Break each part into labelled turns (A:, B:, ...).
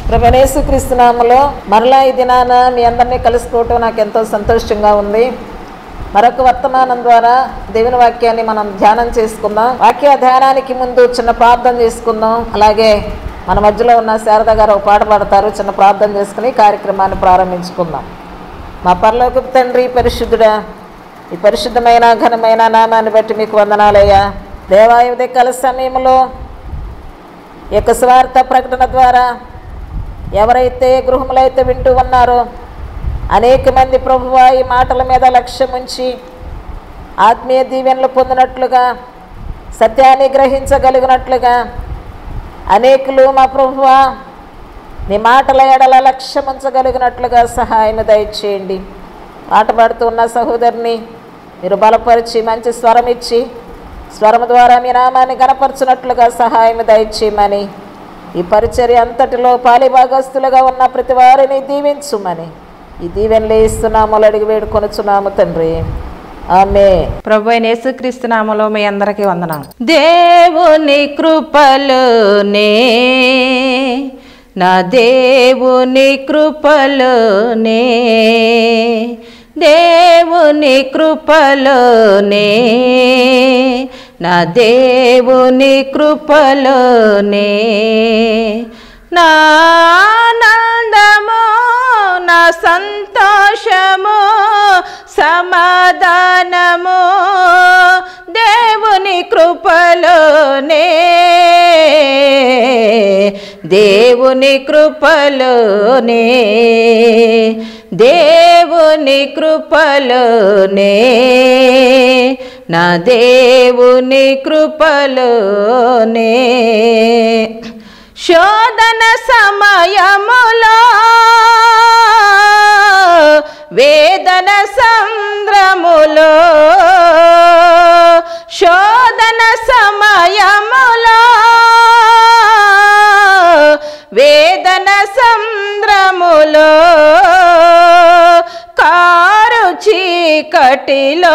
A: ప్రభనేసు క్రీస్తునామలో మరలా ఈ దినాన మీ అందరినీ కలుసుకోవటం నాకు ఎంతో సంతోషంగా ఉంది మరొక వర్తమానం ద్వారా దేవుని వాక్యాన్ని మనం ధ్యానం చేసుకుందాం వాక్య ధ్యానానికి ముందు చిన్న ప్రార్థన చేసుకుందాం అలాగే మన మధ్యలో ఉన్న శారద గారు ఒక పాట పాడతారు చిన్న ప్రార్థన చేసుకుని కార్యక్రమాన్ని ప్రారంభించుకుందాం మా పరలోకపు తండ్రి పరిశుద్ధుడా ఈ పరిశుద్ధమైన ఘనమైన నామాన్ని బట్టి మీకు వందనాలయ్యా దేవాయుధ కాల సమయంలో ఈ యొక్క స్వార్థ ప్రకటన ద్వారా ఎవరైతే గృహములో అయితే వింటూ ఉన్నారో అనేక మంది ప్రభువా ఈ మాటల మీద లక్ష్యం ఉంచి ఆత్మీయ దీవెనలు పొందినట్లుగా సత్యాన్ని గ్రహించగలిగినట్లుగా అనేకులు మా ప్రభువా నీ మాటల ఎడల లక్ష్యం ఉంచగలిగినట్లుగా సహాయం దయచేయండి పాట పాడుతున్న సహోదరిని మీరు బలపరిచి మంచి స్వరం ఇచ్చి స్వరం ద్వారా మీ నామాన్ని గనపరచునట్లుగా సహాయం దయచేయమని ఈ పరిచర్య అంతటిలో పాలిభాగస్తులుగా ఉన్న ప్రతి వారిని దీవించుమని ఈ దీవెనలు ఇస్తున్నాము అడిగి వేడుకొనుచున్నాము తండ్రి ఆమె
B: ప్రభు అయిన యేసుక్రీస్తు నామలో మీ అందరికీ వందనాలు దేవుని కృపలోనే నా దేవుని కృపలోనే దేవుని కృపలోనే నా దేవుని కృపలోనే నా ఆనందము నా సంతోషము సమాధానము దేవుని కృపలోనే దేవుని కృపలోనే దేవుని కృపలోనే నా దేవుని కృపలోనే శోధన సమయములో వేదన సంద్రములో శోధన సమయములో వేదన సంద్రములో కారు చీకటిలో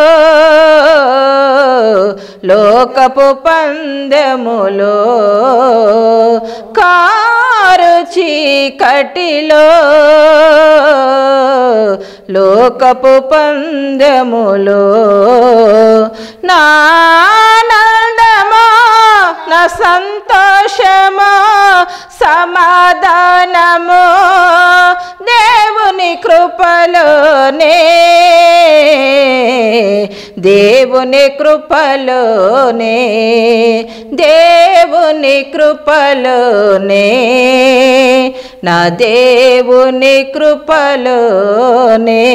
B: లోకపు పందెములో కారు చీకటిలో లోకపు పందెములో నా ఆనందమో నా సంతోషమో సమాధానము దేవుని కృపలోనే దేవుని కృపలోనే దేవుని కృపలోనే నా దేవుని కృపలోనే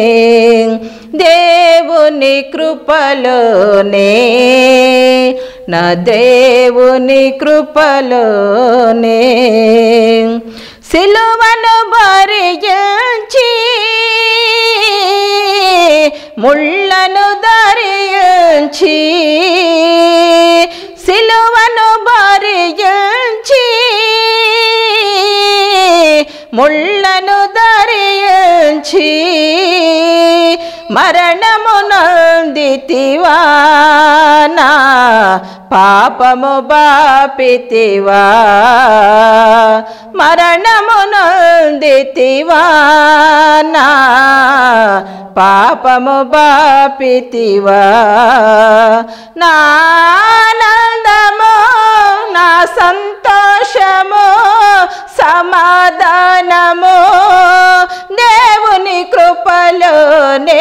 B: దేవుని కృపలోనే నా దేవుని కృపలోనే సిలువను భరించి ముళ్ళను ధరించి సిలువను భరించి ముళ్ళను ధరించి మరణము నందితివా నా పాపము బాపితివా మరణము నందితివా నా పాపము బాపితివా నా ఆనందము నా సంతోషము సమాధానము దేవుని కృపలోనే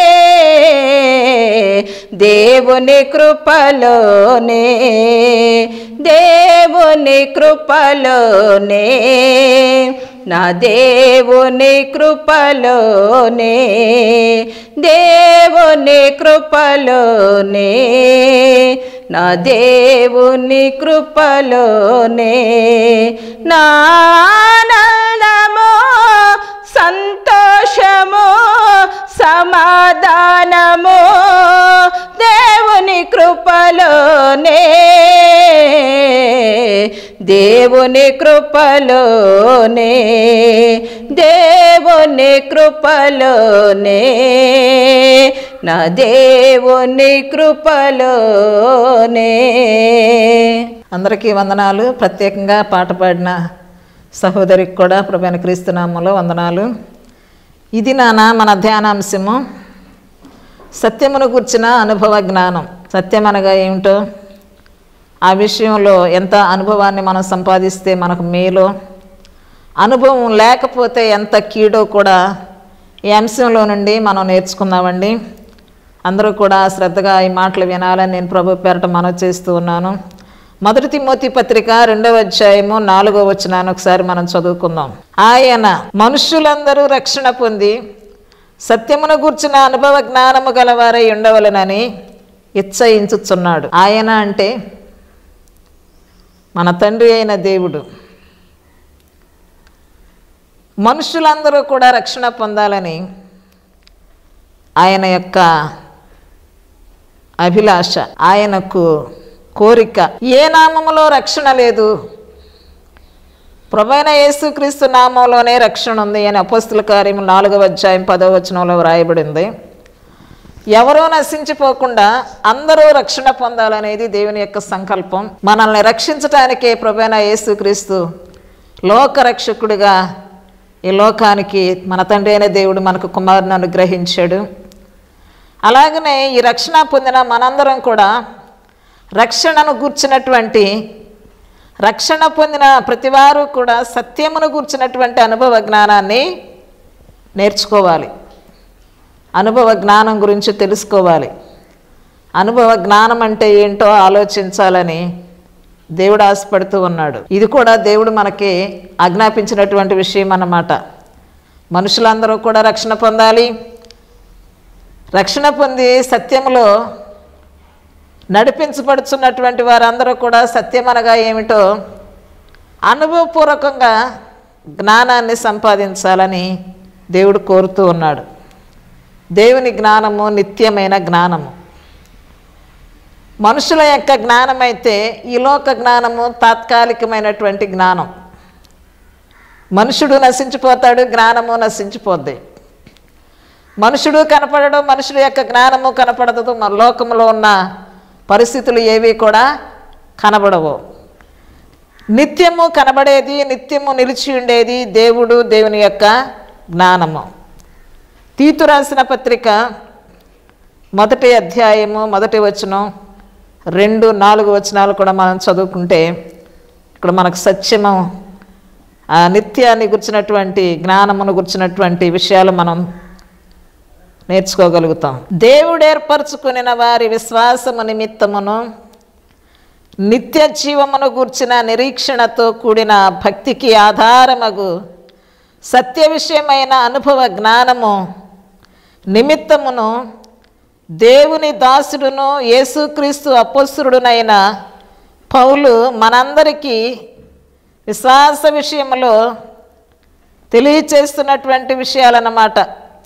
B: దేవుని కృపలోనే దేవుని కృపలోనే నా దేవుని కృపలోనే దేవుని కృపలోనే నా దేవుని కృపలోనే నా ఆనందము సంతోషము సమాధానము దేవుని కృపలోనే దేవుని కృపలోనే దేవుని కృపలోనే నా దేవుని కృపలోనే
A: అందరికీ వందనాలు ప్రత్యేకంగా పాట పాడిన సహోదరికి కూడా ప్రభైన క్రీస్తునామంలో వందనాలు ఇది నాన్న మన ధ్యానాంశము సత్యమును గుర్చిన అనుభవ జ్ఞానం సత్యం అనగా ఏమిటో ఆ విషయంలో ఎంత అనుభవాన్ని మనం సంపాదిస్తే మనకు మేలో అనుభవం లేకపోతే ఎంత కీడో కూడా ఈ అంశంలో నుండి మనం నేర్చుకుందామండి అందరూ కూడా శ్రద్ధగా ఈ మాటలు వినాలని నేను ప్రభు పేరట మనవి చేస్తూ ఉన్నాను మొదటి తిమ్మోతి పత్రిక రెండవ అధ్యాయము నాలుగో వచనాన్ని ఒకసారి మనం చదువుకుందాం ఆయన మనుష్యులందరూ రక్షణ పొంది సత్యమును గూర్చిన అనుభవ జ్ఞానము గలవారై ఉండవలనని ఇచ్చయించుచున్నాడు ఆయన అంటే మన తండ్రి అయిన దేవుడు మనుషులందరూ కూడా రక్షణ పొందాలని ఆయన యొక్క అభిలాష ఆయనకు కోరిక ఏ నామములో రక్షణ లేదు ప్రభైన యేసుక్రీస్తు నామంలోనే రక్షణ ఉంది అని అపోస్తుల కార్యం నాలుగవ అధ్యాయం పదవ వచనంలో వ్రాయబడింది ఎవరూ నశించిపోకుండా అందరూ రక్షణ పొందాలనేది దేవుని యొక్క సంకల్పం మనల్ని రక్షించటానికే ప్రభైన యేసుక్రీస్తు లోకరక్షకుడిగా ఈ లోకానికి మన తండ్రి అయిన దేవుడు మనకు కుమారుని అనుగ్రహించాడు అలాగనే ఈ రక్షణ పొందిన మనందరం కూడా రక్షణను గూర్చినటువంటి రక్షణ పొందిన ప్రతివారు కూడా సత్యమును గూర్చినటువంటి అనుభవ జ్ఞానాన్ని నేర్చుకోవాలి అనుభవ జ్ఞానం గురించి తెలుసుకోవాలి అనుభవ జ్ఞానం అంటే ఏంటో ఆలోచించాలని దేవుడు ఆశపడుతూ ఉన్నాడు ఇది కూడా దేవుడు మనకి ఆజ్ఞాపించినటువంటి విషయం అన్నమాట మనుషులందరూ కూడా రక్షణ పొందాలి రక్షణ పొంది సత్యములో నడిపించబడుచున్నటువంటి వారందరూ కూడా సత్యం అనగా ఏమిటో అనుభవపూర్వకంగా జ్ఞానాన్ని సంపాదించాలని దేవుడు కోరుతూ ఉన్నాడు దేవుని జ్ఞానము నిత్యమైన జ్ఞానము మనుషుల యొక్క జ్ఞానమైతే ఈ లోక జ్ఞానము తాత్కాలికమైనటువంటి జ్ఞానం మనుషుడు నశించిపోతాడు జ్ఞానము నశించిపోద్ది మనుషుడు కనపడడు మనుషుల యొక్క జ్ఞానము కనపడదు మన లోకంలో ఉన్న పరిస్థితులు ఏవి కూడా కనబడవు నిత్యము కనబడేది నిత్యము నిలిచి ఉండేది దేవుడు దేవుని యొక్క జ్ఞానము తీతు రాసిన పత్రిక మొదటి అధ్యాయము మొదటి వచనం రెండు నాలుగు వచనాలు కూడా మనం చదువుకుంటే ఇక్కడ మనకు సత్యము ఆ నిత్యాన్ని గుర్చినటువంటి జ్ఞానమును గుర్చినటువంటి విషయాలు మనం నేర్చుకోగలుగుతాం దేవుడు ఏర్పరచుకునిన వారి విశ్వాసము నిమిత్తమును నిత్య జీవమును గూర్చిన నిరీక్షణతో కూడిన భక్తికి ఆధారమగు సత్య విషయమైన అనుభవ జ్ఞానము నిమిత్తమును దేవుని దాసుడును యేసుక్రీస్తు అపోసురుడునైన పౌలు మనందరికీ విశ్వాస విషయంలో తెలియచేస్తున్నటువంటి విషయాలన్నమాట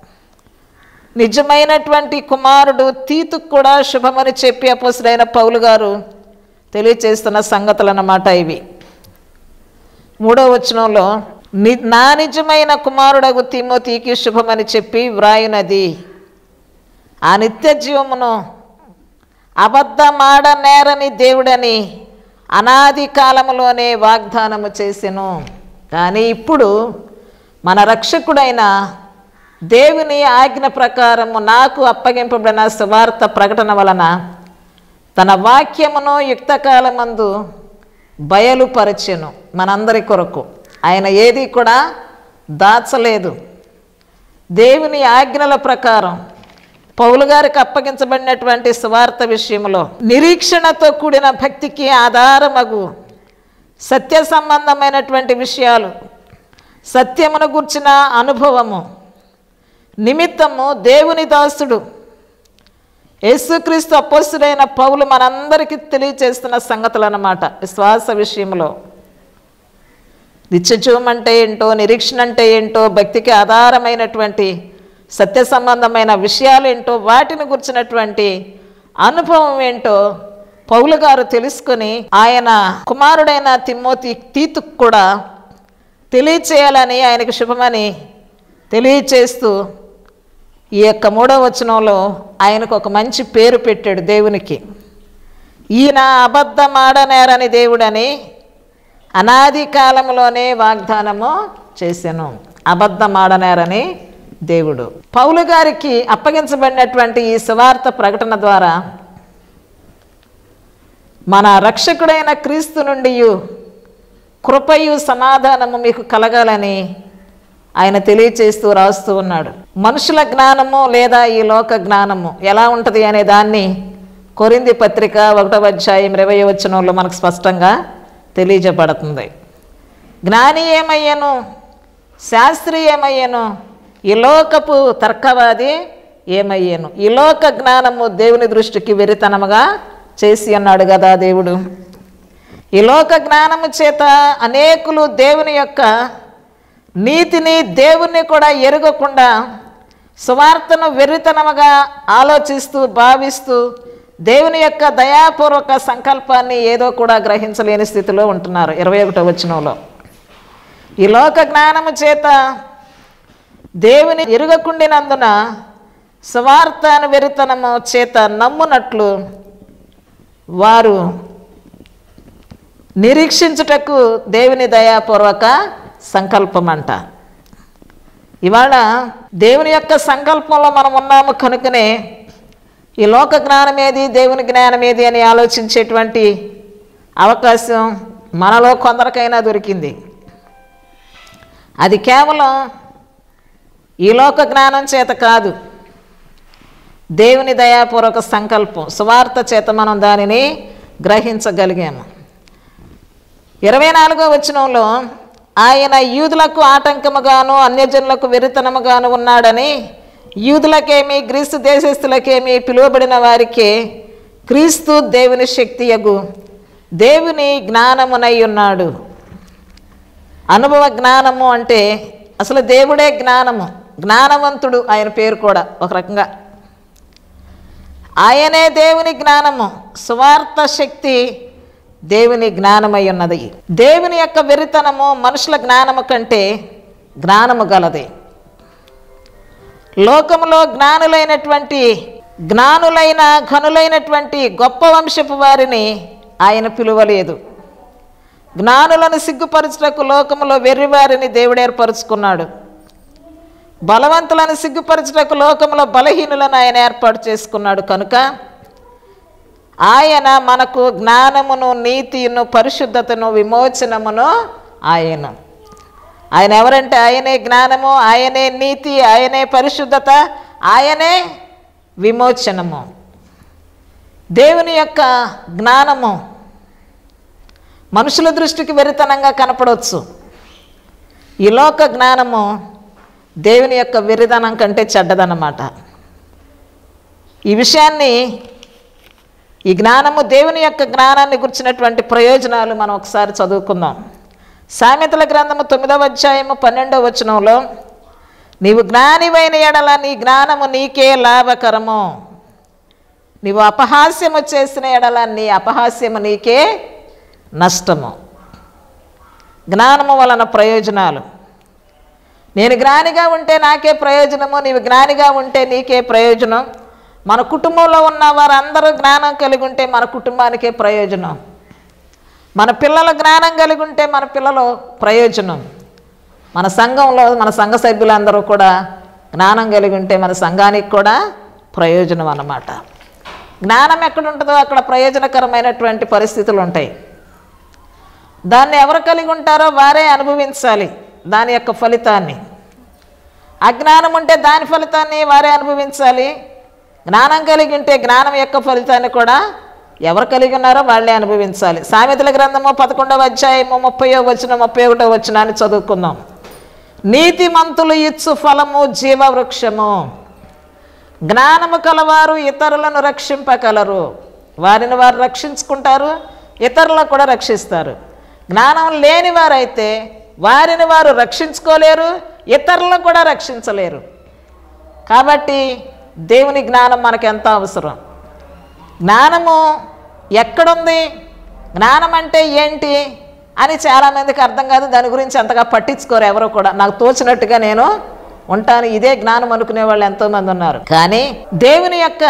A: నిజమైనటువంటి కుమారుడు తీతుకు కూడా శుభమని చెప్పి అపోసుడైన పౌలు గారు తెలియచేస్తున్న సంగతులన్నమాట ఇవి మూడో వచనంలో ని నా నిజమైన కుమారుడగు తిమోతికి శుభమని చెప్పి వ్రాయునది ఆ నిత్య జీవమును అబద్ధమాడ నేరని దేవుడని అనాది కాలములోనే వాగ్దానము చేసెను కానీ ఇప్పుడు మన రక్షకుడైన దేవుని ఆజ్ఞ ప్రకారము నాకు అప్పగింపబడిన సువార్త ప్రకటన వలన తన వాక్యమును యుక్తకాలమందు బయలుపరచెను మనందరి కొరకు ఆయన ఏది కూడా దాచలేదు దేవుని ఆజ్ఞల ప్రకారం పౌలు గారికి అప్పగించబడినటువంటి సువార్త విషయంలో నిరీక్షణతో కూడిన భక్తికి ఆధారమగు సత్య సంబంధమైనటువంటి విషయాలు సత్యమును గుర్చిన అనుభవము నిమిత్తము దేవుని దాసుడు యేసుక్రీస్తు అపోస్తుడైన పౌలు మనందరికీ తెలియచేస్తున్న సంగతులు అన్నమాట విశ్వాస విషయంలో నిత్యజీవం అంటే ఏంటో నిరీక్షణ అంటే ఏంటో భక్తికి ఆధారమైనటువంటి సత్య సంబంధమైన విషయాలు ఏంటో వాటిని గుర్చినటువంటి అనుభవం ఏంటో పౌలు గారు తెలుసుకొని ఆయన కుమారుడైన తిమ్మోతి తీతుకు కూడా తెలియచేయాలని ఆయనకు శుభమని తెలియచేస్తూ ఈ యొక్క మూడవ వచనంలో ఆయనకు ఒక మంచి పేరు పెట్టాడు దేవునికి ఈయన అబద్ధమాడనేరని దేవుడని అనాది కాలంలోనే వాగ్దానము చేశాను అబద్ధమాడనేరని దేవుడు పౌలు గారికి అప్పగించబడినటువంటి ఈ సువార్త ప్రకటన ద్వారా మన రక్షకుడైన క్రీస్తు నుండి కృపయు సమాధానము మీకు కలగాలని ఆయన తెలియచేస్తూ రాస్తూ ఉన్నాడు మనుషుల జ్ఞానము లేదా ఈ లోక జ్ఞానము ఎలా ఉంటుంది అనే దాన్ని కొరింది పత్రిక ఒకటో అధ్యాయం ఇరవై వచనంలో మనకు స్పష్టంగా తెలియజేయబడుతుంది జ్ఞాని ఏమయ్యాను శాస్త్రి ఏమయ్యాను ఈ లోకపు తర్కవాది ఏమయ్యాను ఈ లోక జ్ఞానము దేవుని దృష్టికి వెరితనముగా చేసి అన్నాడు కదా దేవుడు ఈ లోక జ్ఞానము చేత అనేకులు దేవుని యొక్క నీతిని దేవుణ్ణి కూడా ఎరగకుండా సువార్తను వెర్రితనముగా ఆలోచిస్తూ భావిస్తూ దేవుని యొక్క దయాపూర్వక సంకల్పాన్ని ఏదో కూడా గ్రహించలేని స్థితిలో ఉంటున్నారు ఇరవై ఒకటో వచనంలో ఈ లోక జ్ఞానము చేత దేవుని ఎరుగకుండినందున సువార్తను వెరితనము చేత నమ్మునట్లు వారు నిరీక్షించుటకు దేవుని దయాపూర్వక సంకల్పం అంట ఇవాళ దేవుని యొక్క సంకల్పంలో మనం ఉన్నాము కనుకనే ఈ లోక జ్ఞానం ఏది దేవుని జ్ఞానం ఏది అని ఆలోచించేటువంటి అవకాశం మనలో కొందరికైనా దొరికింది అది కేవలం ఈ లోక జ్ఞానం చేత కాదు దేవుని దయాపూర్వక సంకల్పం సువార్త చేత మనం దానిని గ్రహించగలిగాము ఇరవై నాలుగో వచనంలో ఆయన యూదులకు ఆటంకముగాను అన్యజనులకు వెరితనముగాను ఉన్నాడని యూదులకేమి గ్రీస్తు దేశస్థులకేమి పిలువబడిన వారికే క్రీస్తు దేవుని శక్తియగు దేవుని జ్ఞానమునై ఉన్నాడు అనుభవ జ్ఞానము అంటే అసలు దేవుడే జ్ఞానము జ్ఞానవంతుడు ఆయన పేరు కూడా ఒక రకంగా ఆయనే దేవుని జ్ఞానము సువార్త శక్తి దేవుని జ్ఞానమై ఉన్నది దేవుని యొక్క వెరితనము మనుషుల జ్ఞానము కంటే జ్ఞానము గలది లోకములో జ్ఞానులైనటువంటి జ్ఞానులైన ఘనులైనటువంటి గొప్ప వంశపు వారిని ఆయన పిలువలేదు జ్ఞానులను సిగ్గుపరచుటకు లోకములో వెర్రివారిని దేవుడు ఏర్పరచుకున్నాడు బలవంతులను సిగ్గుపరచుటకు లోకములో బలహీనులను ఆయన ఏర్పాటు చేసుకున్నాడు కనుక ఆయన మనకు జ్ఞానమును నీతిను పరిశుద్ధతను విమోచనమును ఆయన ఆయన ఎవరంటే ఆయనే జ్ఞానము ఆయనే నీతి ఆయనే పరిశుద్ధత ఆయనే విమోచనము దేవుని యొక్క జ్ఞానము మనుషుల దృష్టికి వెరితనంగా కనపడవచ్చు ఈ లోక జ్ఞానము దేవుని యొక్క వెరితనం కంటే చెడ్డదన్నమాట ఈ విషయాన్ని ఈ జ్ఞానము దేవుని యొక్క జ్ఞానాన్ని గుర్చినటువంటి ప్రయోజనాలు మనం ఒకసారి చదువుకుందాం సామెతల గ్రంథము తొమ్మిదవ అధ్యాయము పన్నెండవ వచనంలో నీవు జ్ఞానివైన ఎడల నీ జ్ఞానము నీకే లాభకరము నీవు అపహాస్యము చేసిన ఎడల నీ అపహాస్యము నీకే నష్టము జ్ఞానము వలన ప్రయోజనాలు నేను జ్ఞానిగా ఉంటే నాకే ప్రయోజనము నీవు జ్ఞానిగా ఉంటే నీకే ప్రయోజనం మన కుటుంబంలో ఉన్న వారందరూ జ్ఞానం కలిగి ఉంటే మన కుటుంబానికే ప్రయోజనం మన పిల్లలు జ్ఞానం కలిగి ఉంటే మన పిల్లలు ప్రయోజనం మన సంఘంలో మన సంఘ సభ్యులందరూ కూడా జ్ఞానం కలిగి ఉంటే మన సంఘానికి కూడా ప్రయోజనం అన్నమాట జ్ఞానం ఎక్కడ ఉంటుందో అక్కడ ప్రయోజనకరమైనటువంటి పరిస్థితులు ఉంటాయి దాన్ని ఎవరు కలిగి ఉంటారో వారే అనుభవించాలి దాని యొక్క ఫలితాన్ని అజ్ఞానం ఉంటే దాని ఫలితాన్ని వారే అనుభవించాలి జ్ఞానం కలిగి ఉంటే జ్ఞానం యొక్క ఫలితాన్ని కూడా ఎవరు కలిగి ఉన్నారో వాళ్ళే అనుభవించాలి సామెతల గ్రంథము పదకొండవ అధ్యాయము ముప్పయో వచ్చిన ముప్పై ఒకటో వచ్చినాన్ని చదువుకుందాం నీతిమంతులు ఇచ్చు ఫలము జీవవృక్షము జ్ఞానము కలవారు ఇతరులను రక్షింపగలరు వారిని వారు రక్షించుకుంటారు ఇతరులను కూడా రక్షిస్తారు జ్ఞానం లేని వారైతే వారిని వారు రక్షించుకోలేరు ఇతరులను కూడా రక్షించలేరు కాబట్టి దేవుని జ్ఞానం మనకు ఎంత అవసరం జ్ఞానము ఎక్కడుంది జ్ఞానం అంటే ఏంటి అని చాలామందికి అర్థం కాదు దాని గురించి అంతగా పట్టించుకోరు ఎవరు కూడా నాకు తోచినట్టుగా నేను ఉంటాను ఇదే జ్ఞానం అనుకునే వాళ్ళు ఎంతోమంది ఉన్నారు కానీ దేవుని యొక్క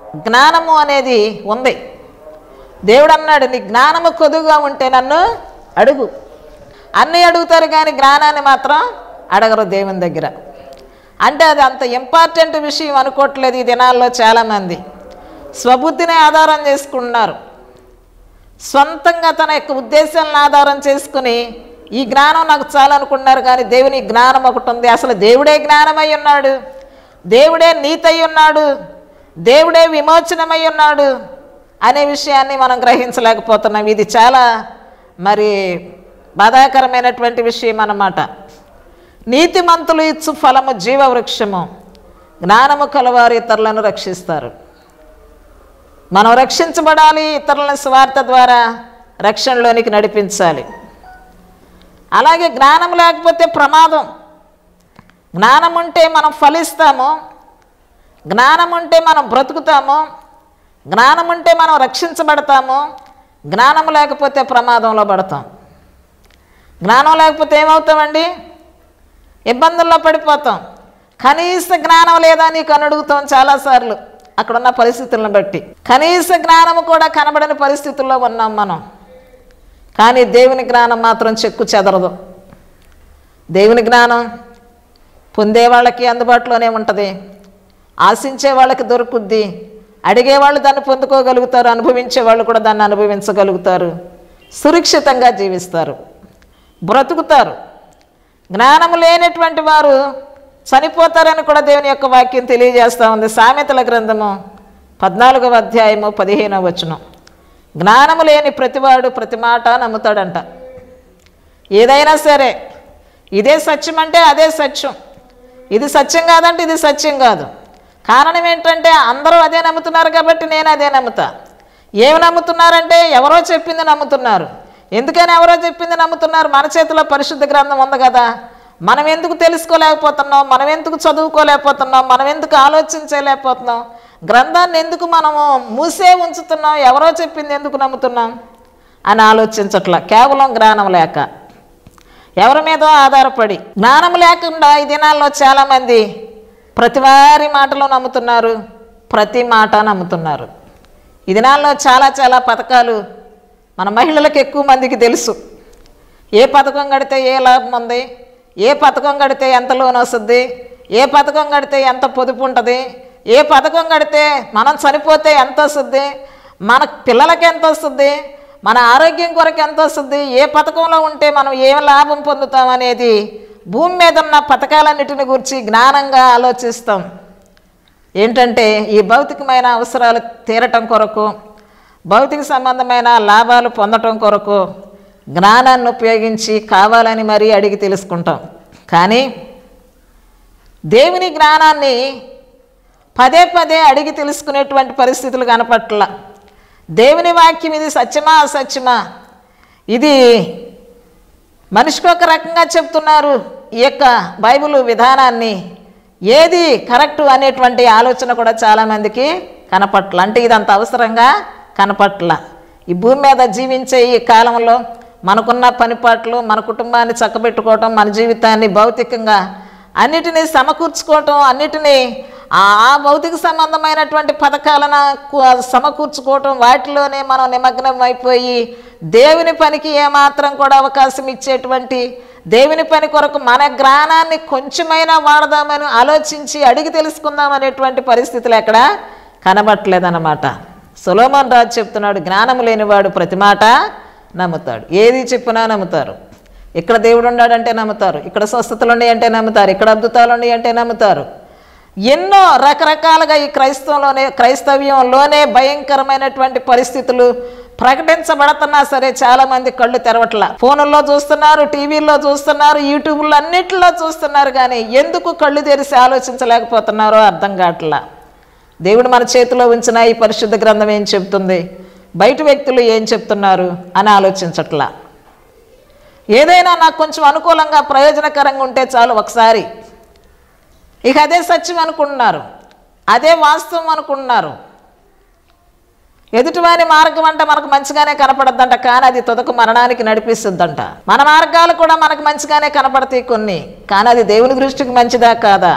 A: జ్ఞానము అనేది ఉంది దేవుడు అన్నాడు నీ జ్ఞానము కొదువుగా ఉంటే నన్ను అడుగు అన్నీ అడుగుతారు కానీ జ్ఞానాన్ని మాత్రం అడగరు దేవుని దగ్గర అంటే అది అంత ఇంపార్టెంట్ విషయం అనుకోవట్లేదు ఈ దినాల్లో చాలామంది స్వబుద్ధిని ఆధారం చేసుకున్నారు సొంతంగా తన యొక్క ఉద్దేశాలను ఆధారం చేసుకుని ఈ జ్ఞానం నాకు చాలనుకున్నారు కానీ దేవుని జ్ఞానం ఒకటి ఉంది అసలు దేవుడే జ్ఞానమై ఉన్నాడు దేవుడే నీతై ఉన్నాడు దేవుడే విమోచనమై ఉన్నాడు అనే విషయాన్ని మనం గ్రహించలేకపోతున్నాం ఇది చాలా మరి బాధాకరమైనటువంటి విషయం అన్నమాట నీతిమంతులు ఇచ్చు ఫలము జీవవృక్షము జ్ఞానము కలవారు ఇతరులను రక్షిస్తారు మనం రక్షించబడాలి ఇతరుల స్వార్థ ద్వారా రక్షణలోనికి నడిపించాలి అలాగే జ్ఞానం లేకపోతే ప్రమాదం జ్ఞానం ఉంటే మనం ఫలిస్తాము జ్ఞానం ఉంటే మనం బ్రతుకుతాము జ్ఞానం ఉంటే మనం రక్షించబడతాము జ్ఞానం లేకపోతే ప్రమాదంలో పడతాం జ్ఞానం లేకపోతే ఏమవుతామండి ఇబ్బందుల్లో పడిపోతాం కనీస జ్ఞానం లేదా నీకు అని అడుగుతాం చాలాసార్లు అక్కడున్న పరిస్థితులను బట్టి కనీస జ్ఞానము కూడా కనబడని పరిస్థితుల్లో ఉన్నాం మనం కానీ దేవుని జ్ఞానం మాత్రం చెక్కు చెదరదు దేవుని జ్ఞానం పొందే వాళ్ళకి అందుబాటులోనే ఉంటుంది ఆశించే వాళ్ళకి దొరుకుద్ది అడిగేవాళ్ళు దాన్ని పొందుకోగలుగుతారు అనుభవించే వాళ్ళు కూడా దాన్ని అనుభవించగలుగుతారు సురక్షితంగా జీవిస్తారు బ్రతుకుతారు జ్ఞానము లేనటువంటి వారు చనిపోతారని కూడా దేవుని యొక్క వాక్యం తెలియజేస్తూ ఉంది సామెతల గ్రంథము పద్నాలుగవ అధ్యాయము పదిహేనవ వచనం జ్ఞానము లేని ప్రతివాడు ప్రతి మాట నమ్ముతాడంట ఏదైనా సరే ఇదే సత్యం అంటే అదే సత్యం ఇది సత్యం కాదంటే ఇది సత్యం కాదు కారణం ఏంటంటే అందరూ అదే నమ్ముతున్నారు కాబట్టి నేను అదే నమ్ముతా ఏమి నమ్ముతున్నారంటే ఎవరో చెప్పింది నమ్ముతున్నారు ఎందుకని ఎవరో చెప్పింది నమ్ముతున్నారు మన చేతిలో పరిశుద్ధ గ్రంథం ఉంది కదా మనం ఎందుకు తెలుసుకోలేకపోతున్నాం మనం ఎందుకు చదువుకోలేకపోతున్నాం మనం ఎందుకు ఆలోచించలేకపోతున్నాం గ్రంథాన్ని ఎందుకు మనము మూసే ఉంచుతున్నాం ఎవరో చెప్పింది ఎందుకు నమ్ముతున్నాం అని ఆలోచించట్లా కేవలం జ్ఞానం లేక ఎవరి మీదో ఆధారపడి జ్ఞానం లేకుండా ఈ దినాల్లో చాలామంది ప్రతి వారి మాటలో నమ్ముతున్నారు ప్రతి మాట నమ్ముతున్నారు ఈ దినాల్లో చాలా చాలా పథకాలు మన మహిళలకు ఎక్కువ మందికి తెలుసు ఏ పథకం కడితే ఏ లాభం ఉంది ఏ పథకం కడితే ఎంత లోన్ వస్తుంది ఏ పథకం కడితే ఎంత పొదుపు ఉంటుంది ఏ పథకం కడితే మనం చనిపోతే ఎంత వస్తుంది మన పిల్లలకి ఎంత వస్తుంది మన ఆరోగ్యం కొరకు ఎంత వస్తుంది ఏ పథకంలో ఉంటే మనం ఏ లాభం పొందుతాం అనేది భూమి మీద ఉన్న పథకాలన్నిటిని గురించి జ్ఞానంగా ఆలోచిస్తాం ఏంటంటే ఈ భౌతికమైన అవసరాలు తీరటం కొరకు భౌతిక సంబంధమైన లాభాలు పొందటం కొరకు జ్ఞానాన్ని ఉపయోగించి కావాలని మరీ అడిగి తెలుసుకుంటాం కానీ దేవుని జ్ఞానాన్ని పదే పదే అడిగి తెలుసుకునేటువంటి పరిస్థితులు కనపట్ల దేవుని వాక్యం ఇది సత్యమా అసత్యమా ఇది మనిషికి ఒక రకంగా చెప్తున్నారు ఈ యొక్క బైబిల్ విధానాన్ని ఏది కరెక్ట్ అనేటువంటి ఆలోచన కూడా చాలామందికి కనపట్ల అంటే ఇది అంత అవసరంగా కనపట్ల ఈ భూమి మీద జీవించే ఈ కాలంలో మనకున్న పనిపాట్లు మన కుటుంబాన్ని చక్కబెట్టుకోవటం మన జీవితాన్ని భౌతికంగా అన్నిటినీ సమకూర్చుకోవటం అన్నిటినీ ఆ ఆ భౌతిక సంబంధమైనటువంటి పథకాలను కు- సమకూర్చుకోవటం వాటిలోనే మనం నిమగ్నం అయిపోయి దేవుని పనికి ఏమాత్రం కూడా అవకాశం ఇచ్చేటువంటి దేవుని పని కొరకు మన జ్ఞానాన్ని కొంచెమైనా వాడదామని ఆలోచించి అడిగి తెలుసుకుందాం అనేటువంటి పరిస్థితులు ఎక్కడ కనబట్టలేదన్నమాట సులోమన్ రాజు చెప్తున్నాడు జ్ఞానం లేనివాడు ప్రతి మాట నమ్ముతాడు ఏది చెప్పినా నమ్ముతారు ఇక్కడ దేవుడు ఉన్నాడంటే నమ్ముతారు ఇక్కడ స్వస్థతలు ఉన్నాయంటే నమ్ముతారు ఇక్కడ అద్భుతాలు ఉన్నాయంటే నమ్ముతారు ఎన్నో రకరకాలుగా ఈ క్రైస్తవంలోనే క్రైస్తవ్యంలోనే భయంకరమైనటువంటి పరిస్థితులు ప్రకటించబడుతున్నా సరే చాలామంది కళ్ళు తెరవట్ల ఫోనుల్లో చూస్తున్నారు టీవీల్లో చూస్తున్నారు యూట్యూబ్లో అన్నిటిలో చూస్తున్నారు కానీ ఎందుకు కళ్ళు తెరిచి ఆలోచించలేకపోతున్నారో అర్థం కావట్లా దేవుడు మన చేతిలో ఉంచిన ఈ పరిశుద్ధ గ్రంథం ఏం చెప్తుంది బయట వ్యక్తులు ఏం చెప్తున్నారు అని ఆలోచించట్లా ఏదైనా నాకు కొంచెం అనుకూలంగా ప్రయోజనకరంగా ఉంటే చాలు ఒకసారి ఇక అదే సత్యం అనుకుంటున్నారు అదే వాస్తవం అనుకుంటున్నారు ఎదుటివాని మార్గం అంటే మనకు మంచిగానే కనపడద్దంట కానీ అది తుదకు మరణానికి నడిపిస్తుందంట మన మార్గాలు కూడా మనకు మంచిగానే కనపడతాయి కొన్ని కానీ అది దేవుని దృష్టికి మంచిదా కాదా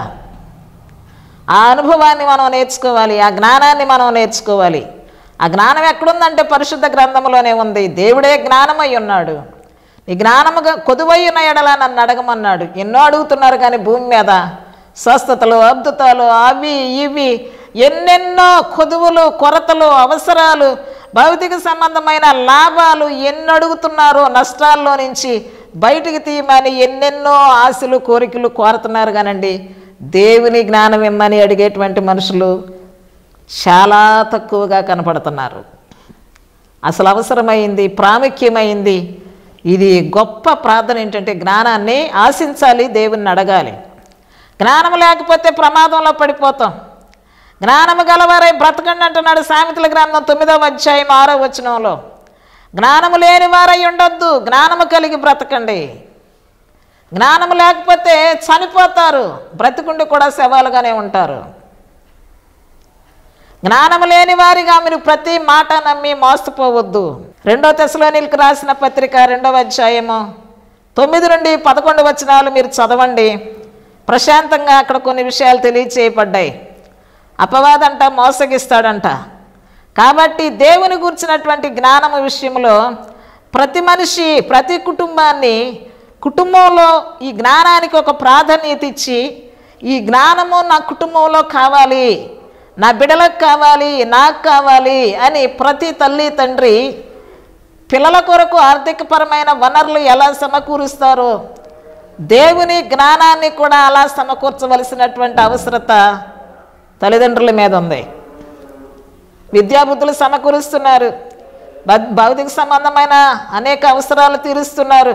A: ఆ అనుభవాన్ని మనం నేర్చుకోవాలి ఆ జ్ఞానాన్ని మనం నేర్చుకోవాలి ఆ జ్ఞానం ఎక్కడుందంటే పరిశుద్ధ గ్రంథంలోనే ఉంది దేవుడే జ్ఞానమై ఉన్నాడు ఈ జ్ఞానముగా కొదువయ్యున్న ఎడల నన్ను అడగమన్నాడు ఎన్నో అడుగుతున్నారు కానీ భూమి మీద స్వస్థతలు అద్భుతాలు అవి ఇవి ఎన్నెన్నో కొదువులు కొరతలు అవసరాలు భౌతిక సంబంధమైన లాభాలు ఎన్ని అడుగుతున్నారో నష్టాల్లో నుంచి బయటికి తీయమని ఎన్నెన్నో ఆశలు కోరికలు కోరుతున్నారు కానండి దేవుని జ్ఞానం ఇమ్మని అడిగేటువంటి మనుషులు చాలా తక్కువగా కనపడుతున్నారు అసలు అవసరమైంది ప్రాముఖ్యమైంది ఇది గొప్ప ప్రార్థన ఏంటంటే జ్ఞానాన్ని ఆశించాలి దేవుణ్ణి అడగాలి జ్ఞానం లేకపోతే ప్రమాదంలో పడిపోతాం జ్ఞానము గలవారై బ్రతకండి అంటున్నాడు సామెతల గ్రంథం తొమ్మిదవ అధ్యాయం ఆరో వచనంలో జ్ఞానము లేని వారై ఉండొద్దు జ్ఞానము కలిగి బ్రతకండి జ్ఞానము లేకపోతే చనిపోతారు బ్రతికుండి కూడా శవాలుగానే ఉంటారు జ్ఞానము లేని వారిగా మీరు ప్రతి మాట నమ్మి మోసపోవద్దు రెండో తెశలోనిలకు రాసిన పత్రిక రెండవ అధ్యాయము తొమ్మిది నుండి పదకొండు వచనాలు మీరు చదవండి ప్రశాంతంగా అక్కడ కొన్ని విషయాలు తెలియచేయబడ్డాయి అపవాదంట మోసగిస్తాడంట కాబట్టి దేవుని గురించినటువంటి జ్ఞానము విషయంలో ప్రతి మనిషి ప్రతి కుటుంబాన్ని కుటుంబంలో ఈ జ్ఞానానికి ఒక ప్రాధాన్యత ఇచ్చి ఈ జ్ఞానము నా కుటుంబంలో కావాలి నా బిడ్డలకు కావాలి నాకు కావాలి అని ప్రతి తల్లి తండ్రి పిల్లల కొరకు ఆర్థికపరమైన వనరులు ఎలా సమకూరుస్తారో దేవుని జ్ఞానాన్ని కూడా అలా సమకూర్చవలసినటువంటి అవసరత తల్లిదండ్రుల మీద ఉంది విద్యాబుద్ధులు సమకూరుస్తున్నారు భ- భౌతిక సంబంధమైన అనేక అవసరాలు తీరుస్తున్నారు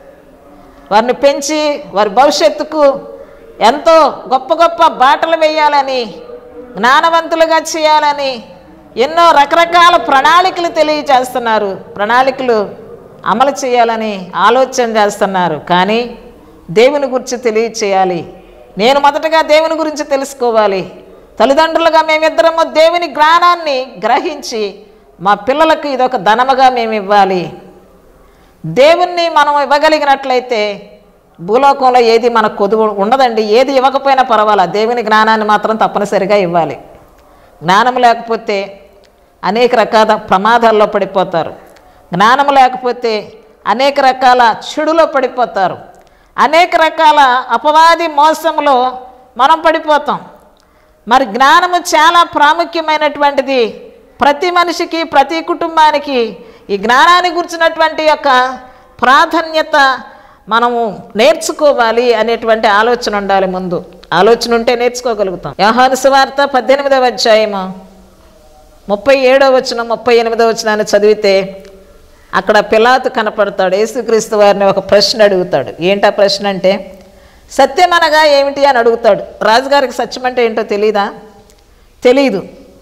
A: వారిని పెంచి వారి భవిష్యత్తుకు ఎంతో గొప్ప గొప్ప బాటలు వేయాలని జ్ఞానవంతులుగా చేయాలని ఎన్నో రకరకాల ప్రణాళికలు తెలియజేస్తున్నారు ప్రణాళికలు అమలు చేయాలని ఆలోచన చేస్తున్నారు కానీ దేవుని గురించి తెలియచేయాలి నేను మొదటగా దేవుని గురించి తెలుసుకోవాలి తల్లిదండ్రులుగా మేమిద్దరము దేవుని జ్ఞానాన్ని గ్రహించి మా పిల్లలకు ఇదొక ధనముగా మేము ఇవ్వాలి దేవుణ్ణి మనం ఇవ్వగలిగినట్లయితే భూలోకంలో ఏది మనకు కొదువు ఉండదండి ఏది ఇవ్వకపోయినా పర్వాలా దేవుని జ్ఞానాన్ని మాత్రం తప్పనిసరిగా ఇవ్వాలి జ్ఞానం లేకపోతే అనేక రకాల ప్రమాదాల్లో పడిపోతారు జ్ఞానం లేకపోతే అనేక రకాల చెడులో పడిపోతారు అనేక రకాల అపవాది మోసంలో మనం పడిపోతాం మరి జ్ఞానము చాలా ప్రాముఖ్యమైనటువంటిది ప్రతి మనిషికి ప్రతి కుటుంబానికి ఈ జ్ఞానాన్ని గురించినటువంటి యొక్క ప్రాధాన్యత మనము నేర్చుకోవాలి అనేటువంటి ఆలోచన ఉండాలి ముందు ఆలోచన ఉంటే నేర్చుకోగలుగుతాం యోహాను సువార్త పద్దెనిమిదవ అధ్యాయము ముప్పై ఏడో వచ్చిన ముప్పై ఎనిమిదో వచ్చినాన్ని చదివితే అక్కడ పిలాతు కనపడతాడు యేసుక్రీస్తు వారిని ఒక ప్రశ్న అడుగుతాడు ఏంటా ప్రశ్న అంటే సత్యం అనగా ఏమిటి అని అడుగుతాడు రాజుగారికి సత్యం అంటే ఏంటో తెలీదా తెలీదు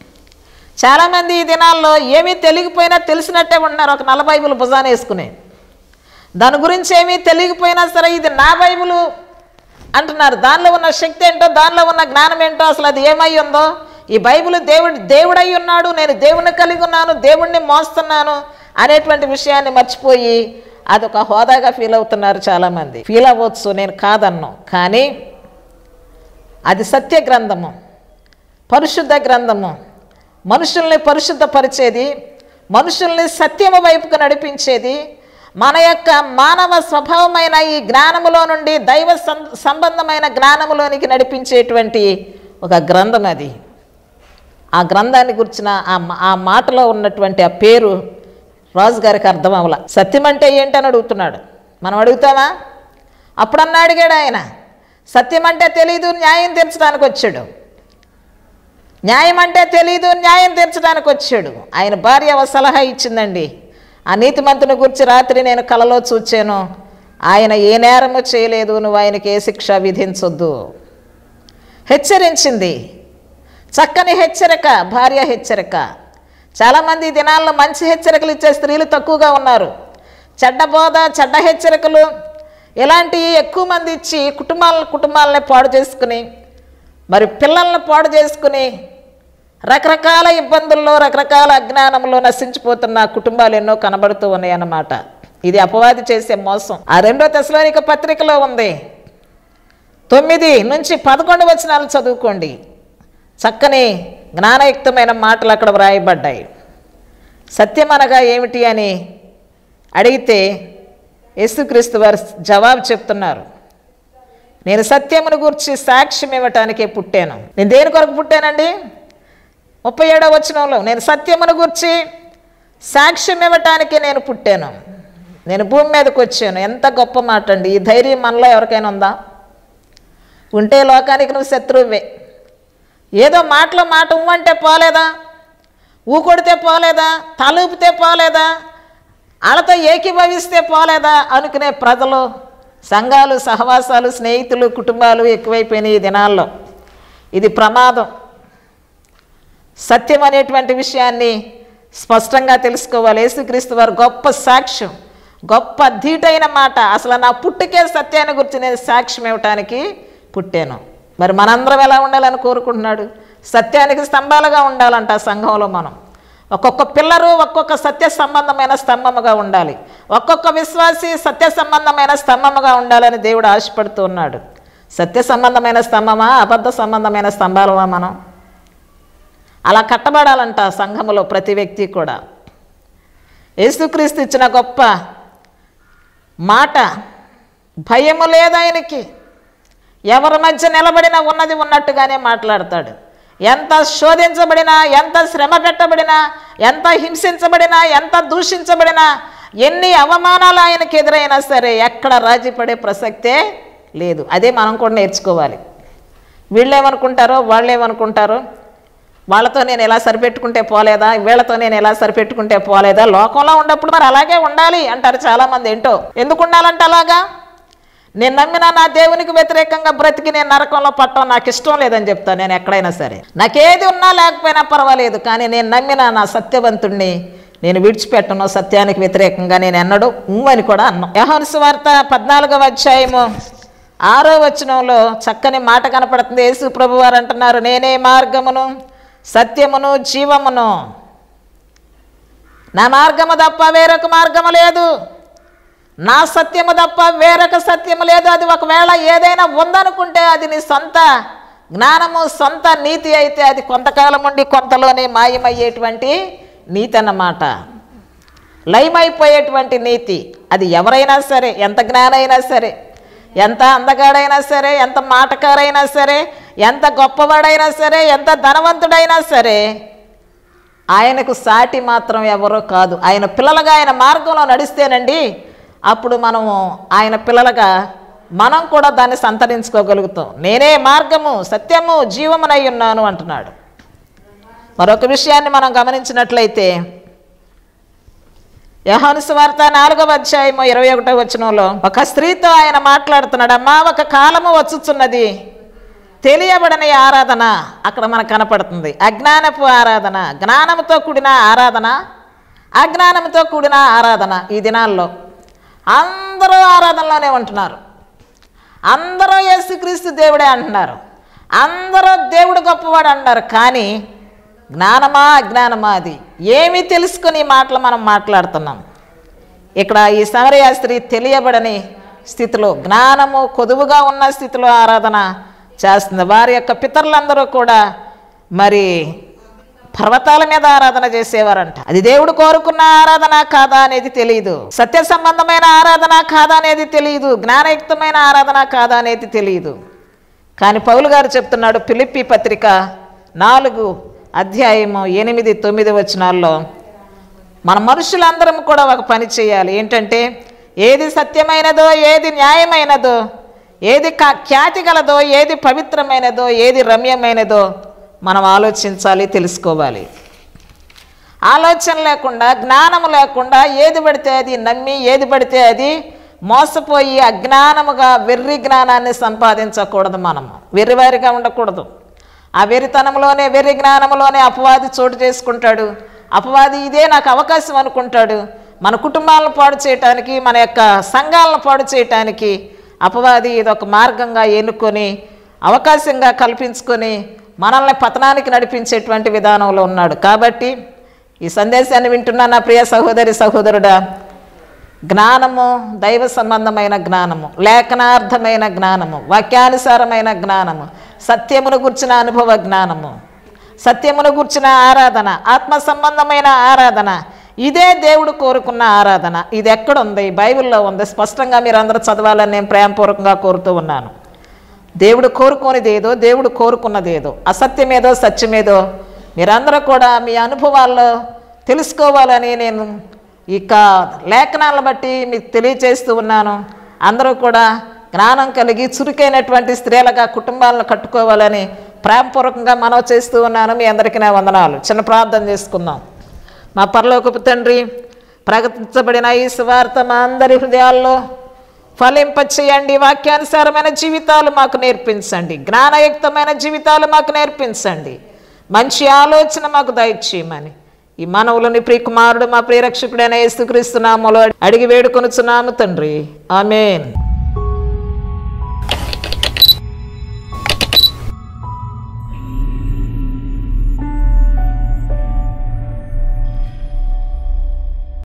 A: చాలామంది ఈ దినాల్లో ఏమీ తెలియకపోయినా తెలిసినట్టే ఉన్నారు ఒక నల్ల బైబిల్ భుజాన వేసుకుని దాని గురించి ఏమీ తెలియకపోయినా సరే ఇది నా బైబిలు అంటున్నారు దానిలో ఉన్న శక్తి ఏంటో దానిలో ఉన్న జ్ఞానం ఏంటో అసలు అది ఏమై ఉందో ఈ బైబిల్ దేవుడు దేవుడై ఉన్నాడు నేను దేవుణ్ణి కలిగి ఉన్నాను దేవుణ్ణి మోస్తున్నాను అనేటువంటి విషయాన్ని మర్చిపోయి అదొక హోదాగా ఫీల్ అవుతున్నారు చాలామంది ఫీల్ అవ్వచ్చు నేను కాదన్ను కానీ అది సత్య గ్రంథము పరిశుద్ధ గ్రంథము మనుషుల్ని పరిశుద్ధపరిచేది మనుషుల్ని సత్యము వైపుకు నడిపించేది మన యొక్క మానవ స్వభావమైన ఈ జ్ఞానములో నుండి దైవ సం- సంబంధమైన జ్ఞానములోనికి నడిపించేటువంటి ఒక గ్రంథం అది ఆ గ్రంథాన్ని గురించిన ఆ మా- ఆ మాటలో ఉన్నటువంటి ఆ పేరు రాజుగారికి అర్థం అవల సత్యం అంటే ఏంటని అడుగుతున్నాడు మనం అడుగుతామా అప్పుడన్నా అడిగాడు ఆయన సత్యం అంటే తెలీదు న్యాయం తీర్చడానికి వచ్చాడు న్యాయం అంటే తెలీదు న్యాయం తీర్చడానికి వచ్చాడు ఆయన భార్య ఒక సలహా ఇచ్చిందండి ఆ నీతిమంతుని గురించి రాత్రి నేను కలలో చూచాను ఆయన ఏ నేరము చేయలేదు నువ్వు ఆయనకి ఏ శిక్ష విధించొద్దు హెచ్చరించింది చక్కని హెచ్చరిక భార్య హెచ్చరిక చాలామంది ఈ దినాల్లో మంచి హెచ్చరికలు ఇచ్చే స్త్రీలు తక్కువగా ఉన్నారు చెడ్డ బోధ చెడ్డ హెచ్చరికలు ఇలాంటివి ఎక్కువ మంది ఇచ్చి కుటుంబాల కుటుంబాలని పాడు చేసుకుని మరి పిల్లల్ని పాడు చేసుకుని రకరకాల ఇబ్బందుల్లో రకరకాల అజ్ఞానంలో నశించిపోతున్న కుటుంబాలు ఎన్నో కనబడుతూ ఉన్నాయి అన్నమాట ఇది అపవాది చేసే మోసం ఆ రెండో తెశలోనిక పత్రికలో ఉంది తొమ్మిది నుంచి పదకొండు వచనాలు చదువుకోండి చక్కని జ్ఞానయుక్తమైన మాటలు అక్కడ వ్రాయబడ్డాయి సత్యం అనగా ఏమిటి అని అడిగితే యేసుక్రీస్తు వారు జవాబు చెప్తున్నారు నేను సత్యమును గురించి సాక్ష్యం ఇవ్వటానికే పుట్టాను నేను దేని కొరకు పుట్టానండి ముప్పై ఏడవ వచనంలో నేను సత్యమును గురించి సాక్ష్యం ఇవ్వటానికి నేను పుట్టాను నేను భూమి మీదకి వచ్చాను ఎంత గొప్ప మాట అండి ఈ ధైర్యం మనలో ఎవరికైనా ఉందా ఉంటే లోకానికి నువ్వు శత్రువువే ఏదో మాటలో మాట ఉమ్మంటే పోలేదా ఊకొడితే పోలేదా తలూపితే పోలేదా వాళ్ళతో ఏకీభవిస్తే పోలేదా అనుకునే ప్రజలు సంఘాలు సహవాసాలు స్నేహితులు కుటుంబాలు ఎక్కువైపోయినాయి ఈ దినాల్లో ఇది ప్రమాదం సత్యం అనేటువంటి విషయాన్ని స్పష్టంగా తెలుసుకోవాలి యేసుక్రీస్తు వారు గొప్ప సాక్ష్యం గొప్ప ధీటైన మాట అసలు నా పుట్టుకే సత్యాన్ని గురించి నేను సాక్ష్యం ఇవ్వటానికి పుట్టాను మరి మనందరం ఎలా ఉండాలని కోరుకుంటున్నాడు సత్యానికి స్తంభాలుగా ఉండాలంట ఆ సంఘంలో మనం ఒక్కొక్క పిల్లరు ఒక్కొక్క సత్య సంబంధమైన స్తంభముగా ఉండాలి ఒక్కొక్క విశ్వాసి సత్య సంబంధమైన స్తంభముగా ఉండాలని దేవుడు ఆశపడుతూ ఉన్నాడు సత్య సంబంధమైన స్తంభమా అబద్ధ సంబంధమైన స్తంభాలమా మనం అలా కట్టబడాలంట సంఘములో ప్రతి వ్యక్తి కూడా యేసుక్రీస్తు ఇచ్చిన గొప్ప మాట భయము లేదు ఆయనకి ఎవరి మధ్య నిలబడినా ఉన్నది ఉన్నట్టుగానే మాట్లాడతాడు ఎంత శోధించబడినా ఎంత శ్రమ పెట్టబడినా ఎంత హింసించబడినా ఎంత దూషించబడినా ఎన్ని అవమానాలు ఆయనకి ఎదురైనా సరే ఎక్కడ రాజీ పడే ప్రసక్తే లేదు అదే మనం కూడా నేర్చుకోవాలి వీళ్ళేమనుకుంటారో వాళ్ళేమనుకుంటారో వాళ్ళతో నేను ఎలా సరిపెట్టుకుంటే పోలేదా వీళ్ళతో నేను ఎలా సరిపెట్టుకుంటే పోలేదా లోకంలో ఉన్నప్పుడు మరి అలాగే ఉండాలి అంటారు చాలామంది ఏంటో ఎందుకు ఉండాలంటే అలాగా నేను నమ్మిన నా దేవునికి వ్యతిరేకంగా బ్రతికి నేను నరకంలో పట్టడం నాకు ఇష్టం లేదని చెప్తాను నేను ఎక్కడైనా సరే నాకేది ఉన్నా లేకపోయినా పర్వాలేదు కానీ నేను నమ్మిన నా సత్యవంతుణ్ణి నేను విడిచిపెట్టను సత్యానికి వ్యతిరేకంగా నేను ఎన్నడూ ఊ అని కూడా అన్నాను యహోన్స్ వార్త పద్నాలుగవ అధ్యాయము ఆరో వచనంలో చక్కని మాట కనపడుతుంది యేసు ప్రభు వారు అంటున్నారు నేనే మార్గమును సత్యమును జీవమును నా మార్గము తప్ప వేరొక మార్గము లేదు నా సత్యము తప్ప వేరొక సత్యము లేదు అది ఒకవేళ ఏదైనా ఉందనుకుంటే అది నీ సొంత జ్ఞానము సొంత నీతి అయితే అది కొంతకాలం ఉండి కొంతలోనే మాయమయ్యేటువంటి నీతి అన్నమాట లయమైపోయేటువంటి నీతి అది ఎవరైనా సరే ఎంత జ్ఞానైనా సరే ఎంత అందగాడైనా సరే ఎంత మాటకారైనా సరే ఎంత గొప్పవాడైనా సరే ఎంత ధనవంతుడైనా సరే ఆయనకు సాటి మాత్రం ఎవరో కాదు ఆయన పిల్లలుగా ఆయన మార్గంలో నడిస్తేనండి అప్పుడు మనము ఆయన పిల్లలుగా మనం కూడా దాన్ని సంతరించుకోగలుగుతాం నేనే మార్గము సత్యము జీవమునై ఉన్నాను అంటున్నాడు మరొక విషయాన్ని మనం గమనించినట్లయితే యహాను వార్త నాలుగవ అధ్యాయము ఇరవై ఒకటో వచనంలో ఒక స్త్రీతో ఆయన మాట్లాడుతున్నాడు అమ్మా ఒక కాలము వచ్చుచున్నది తెలియబడని ఆరాధన అక్కడ మనకు కనపడుతుంది అజ్ఞానపు ఆరాధన జ్ఞానంతో కూడిన ఆరాధన అజ్ఞానంతో కూడిన ఆరాధన ఈ దినాల్లో అందరూ ఆరాధనలోనే ఉంటున్నారు అందరూ యేసుక్రీస్తు దేవుడే అంటున్నారు అందరూ దేవుడు గొప్పవాడు అంటారు కానీ జ్ఞానమా అజ్ఞానమా అది ఏమీ తెలుసుకుని ఈ మాటలు మనం మాట్లాడుతున్నాం ఇక్కడ ఈ సమరయ స్త్రీ తెలియబడని స్థితిలో జ్ఞానము కొదువుగా ఉన్న స్థితిలో ఆరాధన చేస్తుంది వారి యొక్క పితరులందరూ కూడా మరి పర్వతాల మీద ఆరాధన చేసేవారంట అది దేవుడు కోరుకున్న ఆరాధన కాదా అనేది తెలియదు సత్య సంబంధమైన ఆరాధన కాదా అనేది తెలియదు జ్ఞానయుక్తమైన ఆరాధన కాదా అనేది తెలియదు కానీ పౌలు గారు చెప్తున్నాడు పిలిప్పి పత్రిక నాలుగు అధ్యాయము ఎనిమిది తొమ్మిది వచనాల్లో మన మనుషులందరం కూడా ఒక పని చేయాలి ఏంటంటే ఏది సత్యమైనదో ఏది న్యాయమైనదో ఏది కా ఖ్యాతి గలదో ఏది పవిత్రమైనదో ఏది రమ్యమైనదో మనం ఆలోచించాలి తెలుసుకోవాలి ఆలోచన లేకుండా జ్ఞానము లేకుండా ఏది పడితే అది నమ్మి ఏది పడితే అది మోసపోయి అజ్ఞానముగా వెర్రి జ్ఞానాన్ని సంపాదించకూడదు మనము వెర్రివారిగా ఉండకూడదు ఆ వెర్రితనంలోనే వెర్రి జ్ఞానంలోనే అపవాది చోటు చేసుకుంటాడు అపవాది ఇదే నాకు అవకాశం అనుకుంటాడు మన కుటుంబాలను పాడు చేయటానికి మన యొక్క సంఘాలను పాడు చేయటానికి అపవాది ఇదొక మార్గంగా ఎన్నుకొని అవకాశంగా కల్పించుకొని మనల్ని పతనానికి నడిపించేటువంటి విధానంలో ఉన్నాడు కాబట్టి ఈ సందేశాన్ని వింటున్న నా ప్రియ సహోదరి సహోదరుడా జ్ఞానము దైవ సంబంధమైన జ్ఞానము లేఖనార్థమైన జ్ఞానము వాక్యానుసారమైన జ్ఞానము సత్యమును గుర్చిన అనుభవ జ్ఞానము సత్యమును గుర్చిన ఆరాధన ఆత్మ సంబంధమైన ఆరాధన ఇదే దేవుడు కోరుకున్న ఆరాధన ఇది ఎక్కడుంది బైబిల్లో ఉంది స్పష్టంగా మీరు అందరూ చదవాలని నేను ప్రేమపూర్వకంగా కోరుతూ ఉన్నాను దేవుడు కోరుకోనిది ఏదో దేవుడు కోరుకున్నది ఏదో అసత్యమేదో సత్యమేదో మీరందరూ కూడా మీ అనుభవాల్లో తెలుసుకోవాలని నేను ఇక లేఖనాలను బట్టి మీకు తెలియచేస్తూ ఉన్నాను అందరూ కూడా జ్ఞానం కలిగి చురుకైనటువంటి స్త్రీలుగా కుటుంబాలను కట్టుకోవాలని ప్రేమపూర్వకంగా మనవి చేస్తూ ఉన్నాను మీ అందరికీ నా వందనాలు చిన్న ప్రార్థన చేసుకుందాం మా పరలోకపు తండ్రి ప్రకటించబడిన ఈ సువార్త మా అందరి హృదయాల్లో ఫలింపచేయండి వాక్యానుసారమైన జీవితాలు మాకు నేర్పించండి జ్ఞానయుక్తమైన జీవితాలు మాకు నేర్పించండి మంచి ఆలోచన మాకు దయచేయమని ఈ మనవులని ప్రియకుమారుడు మా ప్రియరక్షకుడైన యేసుక్రీస్తు నామములో అడిగి వేడుకొనుచున్నాము తండ్రి ఆమెన్